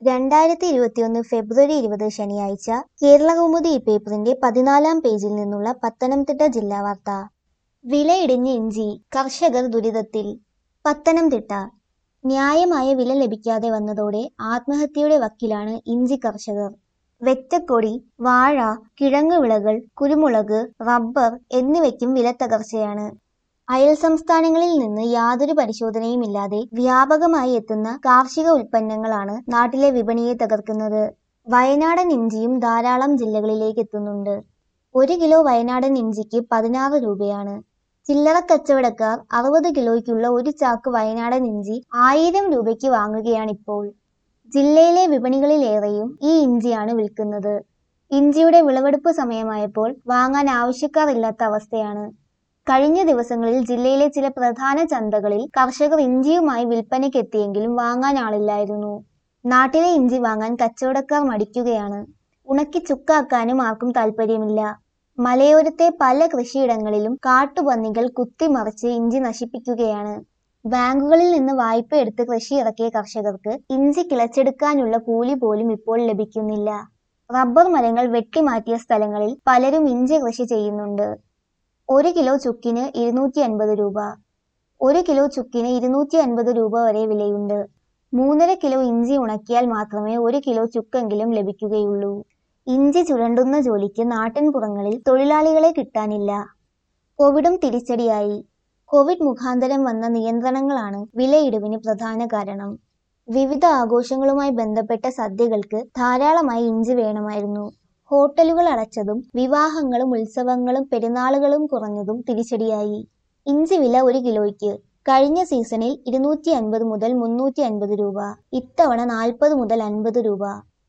രണ്ടായിരത്തി ഇരുപത്തിയൊന്ന് ഫെബ്രുവരി ഇരുപത് ശനിയാഴ്ച കേരളകൗമുദി ഈ പേപ്പറിന്റെ പതിനാലാം പേജിൽ നിന്നുള്ള പത്തനംതിട്ട ജില്ലാ വാർത്ത വിലയിടിഞ്ഞ് ഇഞ്ചി കർഷകർ ദുരിതത്തിൽ പത്തനംതിട്ട ന്യായമായ വില ലഭിക്കാതെ വന്നതോടെ ആത്മഹത്യയുടെ വക്കിലാണ് ഇഞ്ചി കർഷകർ വെറ്റക്കൊടി വാഴ കിഴങ്ങുവിളകൾ കുരുമുളക് റബ്ബർ എന്നിവയ്ക്കും വിലത്തകർച്ചയാണ് അയൽ സംസ്ഥാനങ്ങളിൽ നിന്ന് യാതൊരു പരിശോധനയുമില്ലാതെ വ്യാപകമായി എത്തുന്ന കാർഷിക ഉൽപ്പന്നങ്ങളാണ് നാട്ടിലെ വിപണിയെ തകർക്കുന്നത് വയനാടൻ ഇഞ്ചിയും ധാരാളം ജില്ലകളിലേക്ക് എത്തുന്നുണ്ട് ഒരു കിലോ വയനാടൻ ഇഞ്ചിക്ക് പതിനാറ് രൂപയാണ് ചില്ലറ കച്ചവടക്കാർ അറുപത് കിലോയ്ക്കുള്ള ഒരു ചാക്ക് വയനാടൻ ഇഞ്ചി ആയിരം രൂപയ്ക്ക് വാങ്ങുകയാണിപ്പോൾ ജില്ലയിലെ വിപണികളിലേറെയും ഈ ഇഞ്ചിയാണ് വിൽക്കുന്നത് ഇഞ്ചിയുടെ വിളവെടുപ്പ് സമയമായപ്പോൾ വാങ്ങാൻ ആവശ്യക്കാരില്ലാത്ത അവസ്ഥയാണ് കഴിഞ്ഞ ദിവസങ്ങളിൽ ജില്ലയിലെ ചില പ്രധാന ചന്തകളിൽ കർഷകർ ഇഞ്ചിയുമായി വിൽപ്പനയ്ക്കെത്തിയെങ്കിലും വാങ്ങാൻ ആളില്ലായിരുന്നു നാട്ടിലെ ഇഞ്ചി വാങ്ങാൻ കച്ചവടക്കാർ മടിക്കുകയാണ് ഉണക്കി ചുക്കാക്കാനും ആർക്കും താല്പര്യമില്ല മലയോരത്തെ പല കൃഷിയിടങ്ങളിലും കാട്ടുപന്നികൾ കുത്തിമറിച്ച് ഇഞ്ചി നശിപ്പിക്കുകയാണ് ബാങ്കുകളിൽ നിന്ന് വായ്പ എടുത്ത് കൃഷി ഇറക്കിയ കർഷകർക്ക് ഇഞ്ചി കിളച്ചെടുക്കാനുള്ള കൂലി പോലും ഇപ്പോൾ ലഭിക്കുന്നില്ല റബ്ബർ മരങ്ങൾ വെട്ടിമാറ്റിയ സ്ഥലങ്ങളിൽ പലരും ഇഞ്ചി കൃഷി ചെയ്യുന്നുണ്ട് ഒരു കിലോ ചുക്കിന് ഇരുന്നൂറ്റി അൻപത് രൂപ ഒരു കിലോ ചുക്കിന് ഇരുന്നൂറ്റി അൻപത് രൂപ വരെ വിലയുണ്ട് മൂന്നര കിലോ ഇഞ്ചി ഉണക്കിയാൽ മാത്രമേ ഒരു കിലോ ചുക്കെങ്കിലും ലഭിക്കുകയുള്ളൂ ഇഞ്ചി ചുരണ്ടുന്ന ജോലിക്ക് നാട്ടിൻപുറങ്ങളിൽ തൊഴിലാളികളെ കിട്ടാനില്ല കോവിഡും തിരിച്ചടിയായി കോവിഡ് മുഖാന്തരം വന്ന നിയന്ത്രണങ്ങളാണ് വിലയിടിവിന് പ്രധാന കാരണം വിവിധ ആഘോഷങ്ങളുമായി ബന്ധപ്പെട്ട സദ്യകൾക്ക് ധാരാളമായി ഇഞ്ചി വേണമായിരുന്നു ഹോട്ടലുകൾ അടച്ചതും വിവാഹങ്ങളും ഉത്സവങ്ങളും പെരുന്നാളുകളും കുറഞ്ഞതും തിരിച്ചടിയായി ഇഞ്ചി വില ഒരു കിലോയ്ക്ക് കഴിഞ്ഞ സീസണിൽ ഇരുന്നൂറ്റി അൻപത് മുതൽ മുന്നൂറ്റി അൻപത് രൂപ ഇത്തവണ നാൽപ്പത് മുതൽ അൻപത് രൂപ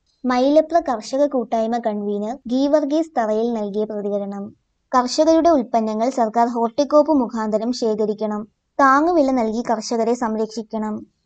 മൈലപ്ര കർഷക കൂട്ടായ്മ കൺവീനർ ഗീവർഗീസ് തറയിൽ നൽകിയ പ്രതികരണം കർഷകരുടെ ഉൽപ്പന്നങ്ങൾ സർക്കാർ ഹോർട്ടിക്കോപ്പ് മുഖാന്തരം ശേഖരിക്കണം താങ്ങുവില നൽകി കർഷകരെ സംരക്ഷിക്കണം